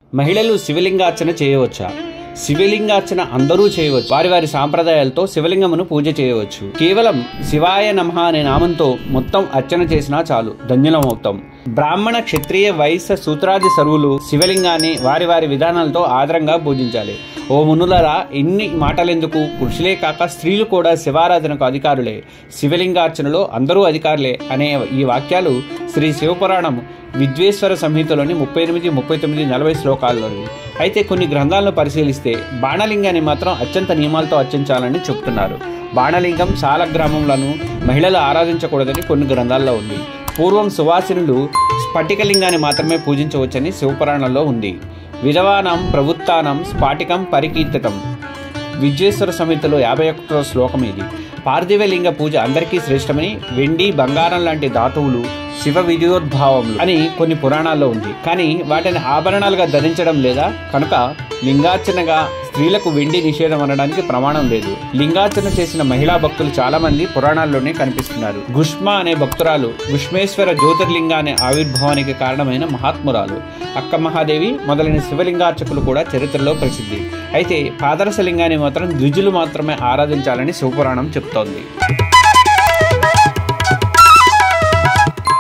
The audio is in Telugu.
మహిళలు శివలింగార్చన చేయవచ్చా శివలింగార్చన అందరూ చేయవచ్చు వారి వారి సాంప్రదాయాలతో శివలింగమును పూజ చేయవచ్చు కేవలం శివాయ నమః అనే నామంతో మొత్తం అర్చన చేసినా చాలు ధన్యులం అవుతాం బ్రాహ్మణ క్షత్రియ వైశ్య సూత్రాది సరువులు శివలింగాన్ని వారి వారి విధానాలతో ఆదరంగా పూజించాలి ఓ మునులరా ఎన్ని మాటలెందుకు పురుషులే కాక స్త్రీలు కూడా శివారాధనకు అధికారులే శివలింగార్చనలో అందరూ అధికారులే అనే ఈ వాక్యాలు శ్రీ శివపురాణం విద్వేశ్వర సంహితలోని ముప్పై ఎనిమిది ముప్పై తొమ్మిది నలభై శ్లోకాల్లోని అయితే కొన్ని గ్రంథాలను పరిశీలిస్తే బాణలింగాన్ని మాత్రం అత్యంత నియమాలతో అర్చించాలని చెప్తున్నారు బాణలింగం సాలగ్రామంలను మహిళలు ఆరాధించకూడదని కొన్ని గ్రంథాల్లో ఉంది పూర్వం సువాసినులు స్ఫటికలింగాన్ని మాత్రమే పూజించవచ్చని శివపురాణంలో ఉంది విధవానం ప్రభుత్వానం స్ఫాటికం పరికీర్తితం విద్యేశ్వర సమితిలో యాభై ఒకటో శ్లోకం ఇది పార్థివలింగ పూజ అందరికీ శ్రేష్టమని వెండి బంగారం లాంటి ధాతువులు శివ విద్యోద్భావములు అని కొన్ని పురాణాల్లో ఉంది కానీ వాటిని ఆభరణాలుగా ధరించడం లేదా కనుక లింగార్చనగా స్త్రీలకు వెండి నిషేధం అనడానికి ప్రమాణం లేదు లింగార్చన చేసిన మహిళా భక్తులు చాలా మంది పురాణాల్లోనే కనిపిస్తున్నారు గుష్మ అనే భక్తురాలు గుష్మేశ్వర జ్యోతిర్లింగ అనే ఆవిర్భావానికి కారణమైన మహాత్మురాలు అక్క మహాదేవి మొదలైన శివలింగార్చకులు కూడా చరిత్రలో ప్రసిద్ధి అయితే పాదరస లింగాన్ని మాత్రం ద్విజులు మాత్రమే ఆరాధించాలని శివపురాణం చెప్తోంది